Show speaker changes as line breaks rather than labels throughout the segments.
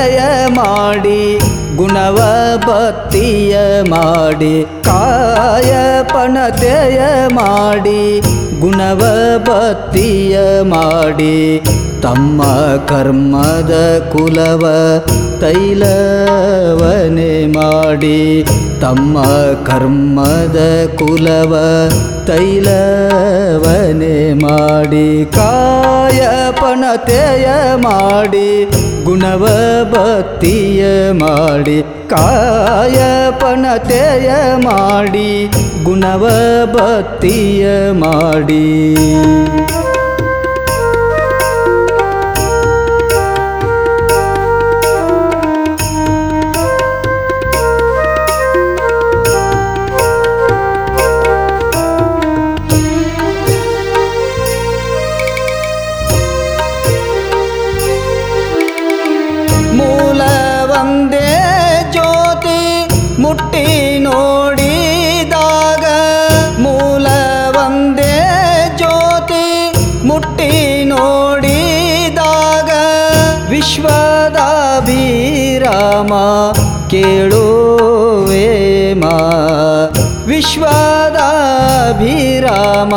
ಪಣತೆಯ ಮಾಡಿ ಗುಣವ ಭಕ್ತಿಯ ಮಾಡಿ ಕಾಯ ಪಣತೆಯ ಮಾಡಿ ಗುಣವ ಭಕ್ತಿಯ ಮಾಡಿ ತಮ್ಮ ಕರ್ಮದ ಕುಲವ ತೈಲವನೆ ಮಾಡಿ ತಮ್ಮ ಕರ್ಮದ ಕುಲವ ತೈಲವನೆ ಮಾಡಿ ಕಾಯ ಪಣತೆಯ ಮಾಡಿ ಗುಣವ ಭಕ್ತಿಯ ಮಾಡಿ ಕಾಯ ಪಣತೆಯ ಮಾಡಿ ಗುಣವ ಭಕ್ತಿಯ ಮಾಡಿ ಮೂಲ ಒಂದೇ ಜ್ಯೋತಿ ಮುಟ್ಟಿ ನೋಡಿದಾಗ ಮೂಲ ಒಂದೇ ಜ್ಯೋತಿ ಮುಟ್ಟಿ ನೋಡಿದಾಗ ವಿಶ್ವದ ಭೀರಾಮ ಕೇಳುವೇಮ ವಿಶ್ವದ ಭೀರಾಮ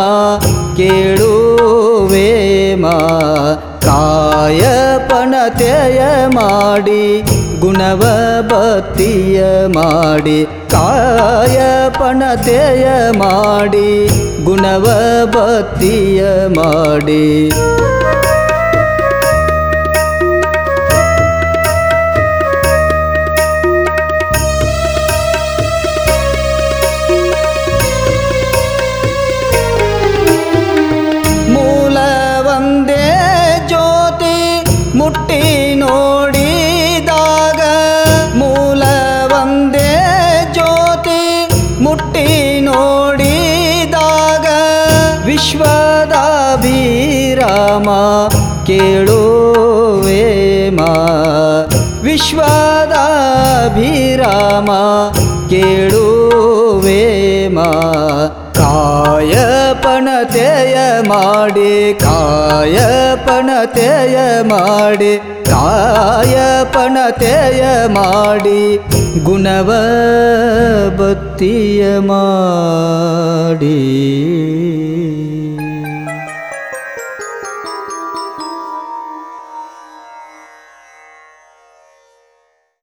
ಕೇಳುವೇಮ ಕಾಯ ಪಣತೆಯ ಮಾಡಿ ಗುಣವ ಭಕ್ತಿಯ ಮಾಡಿ ಕಾಯ ಪಣತೆಯ ಮಾಡಿ ಗುಣವ ಭಕ್ತಿಯ ಮಾಡಿ ಮೂಲ ಒಂದೇ ಜ್ಯೋತಿ ಮುಟ್ಟಿ ನೋಡಿದಾಗ ಮೂಲ ಒಂದೇ ಜ್ಯೋತಿ ಮುಟ್ಟಿ ನೋಡಿದಾಗ ವಿಶ್ವದ ಭೀರಾಮ ಕೇಳುವೇಮ ವಿಶ್ವದ ಭೀರಾಮ ಕೇಳುವೇಮ ಕಾಯ ಪಣತೆಯ ಮಾಡಿ ಕಾಯ ಪಣತೆಯ ಮಾಡಿ ಕಾಯ ಪಣತೆಯ ಮಾಡಿ ಗುಣವ ಭಕ್ತಿಯ ಮಾಡಿ